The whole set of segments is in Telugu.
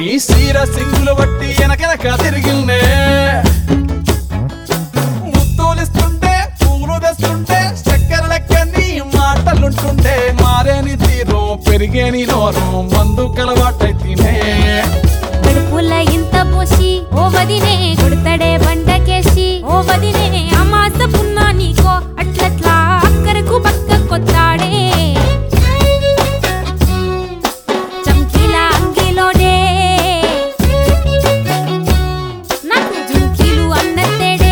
సీర సింగులు బట్టి వెనకెనక తిరిగిల్నే ముత్తులిస్తుంటే పూలు తెస్తుంటే చక్కెర లెక్క నీ మాటలుంటుంటే మారేని తీరు పెరిగేని నోరు మందు కలవాటైతేనే కడుపుల ఇంత పోసి ఓ వదినే కొడతడే బండకేసి ఓ వదినే అమాస పున్నా నీకో అట్లట్లా అక్కరకు పక్క కొత్తాడే చంకీల అంగిలోనే నాకు జుంకీలు అన్నత్తేడే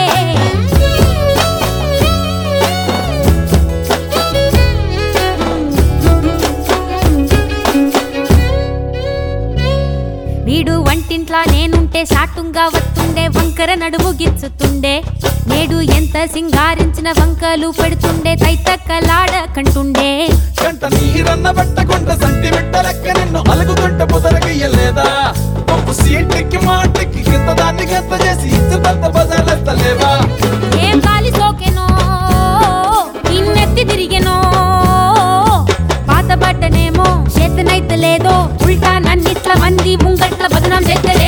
వీడు వంటింట్లా నేనుంటే సాటుంగా వస్తుండే వంకర నడుము గిచ్చుతుండే నేడు ఎంత సింగారించిన వంకలు పెడుతుండే తైతక్కలాడ కంటుండే కంట నీరన్న పట్టకుంట సంటి బిడ్డ లెక్క నిన్ను అలుగుతుంట పొదరగయ్యలేదా పప్పు సీటికి మాటికి గింత దాన్ని గంత చేసి ఇచ్చుతంత బజార్లెత్తలేవా ఏం గాలి సోకెనో ఇన్నెత్తి తిరిగెనో పాతబడ్డనేమో చేతనైతే లేదో ఉల్టా నన్నిట్ల మంది ముంగట్ల బదనాం చేద్దడే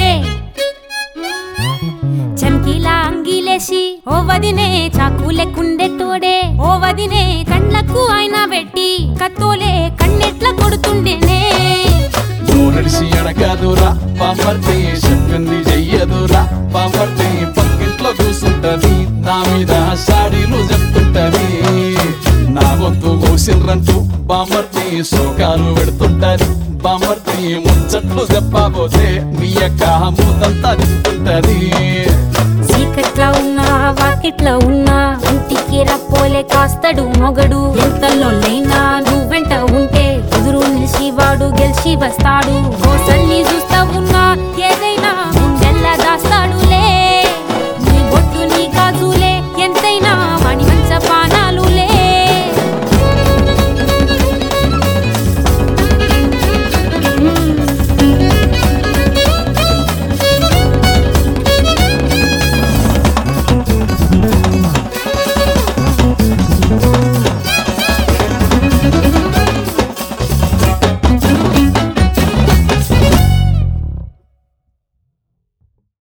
చమ్కీలా అంగీలేసి ఓ వదినే చాకులెక్కుండే తోడే ఓ వదినే కండ్లకు ఆయన పెట్టి కత్తోలే కన్నెట్ల కొడుతుండేనే నడిసి అడగదురా పాపర్తి చెప్పింది చెయ్యదురా పాపర్తి పక్కింట్లో కూసుంటది నా మీద సాడీలు చెప్తుంటది నా గొంతు కూసిండ్రంటూ బామర్తి శోకాలు పెడుతుంటది బామర్తి ముచ్చట్లు చెప్పబోతే మీ యొక్క మూతంతా తింటుంటది చీకట్లా ఉన్నా వాకిట్లా ఉన్నా ఇంటికి రప్పోలే కాస్తడు మొగడు ఎంతలో లైనా నువ్వెంట ఉంటే ఎదురు నిలిచి వాడు గెలిచి వస్తాడు కోసల్ని చూస్తా ఉన్నా ఏదైనా గుండెల్లా దాస్తాడులే నీ బొట్టు నీ గాజులే ఎంతైనా వాణి మంచ పాన